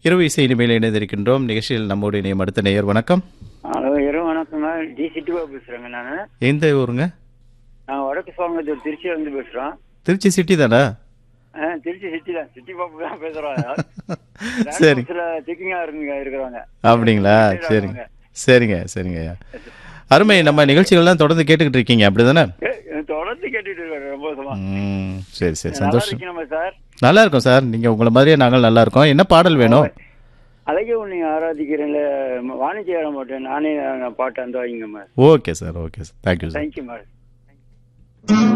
இரவு இசை இனிமேல் இணைந்திருக்கின்றோம் நிகழ்ச்சியில் நம்முடைய நேம் அடுத்த நேயர் வணக்கம் ஹலோ இரவு வணக்கங்க டி சிட்டிபா பேசுறேங்க நான் எந்த ஊருங்க நான் வடக்கு சுவாங்கத்தூர் திருச்சியில இருந்து பேசுறோம் திருச்சி சிட்டி தானே ஆ, திருச்சி சிட்டி தான் சிட்டி பாப்பு தான் பேசுறோம் சரி சில திக்கிங்கா இருங்க இருக்கிறவங்க அப்படிங்களா சரிங்க சரிங்க சரிங்க ஐயா அருமை நம்ம நிகழ்ச்சிகள்லாம் தொடர்ந்து கேட்டுக்கிட்டு இருக்கீங்க அப்படிதானே ஏ, தொடர்ந்து கேட்டுட்டு இருக்காரு ரொம்ப வருஷமா ம் சரி சரி நல்லா சந்தோஷம் இருக்கீங்க சார் நல்லா இருக்கோம் சார் நீங்கள் உங்களை மாதிரியே நாங்கள் நல்லா இருக்கோம் என்ன பாடல் வேணும் அழகே உன்னை ஆராதிக்கிறேன்ல வாணிஜ்ய மாட்டேன் நானே நான் பாட்டு அந்த வாங்கிங்க okay sir okay sir thank you sir thank you madam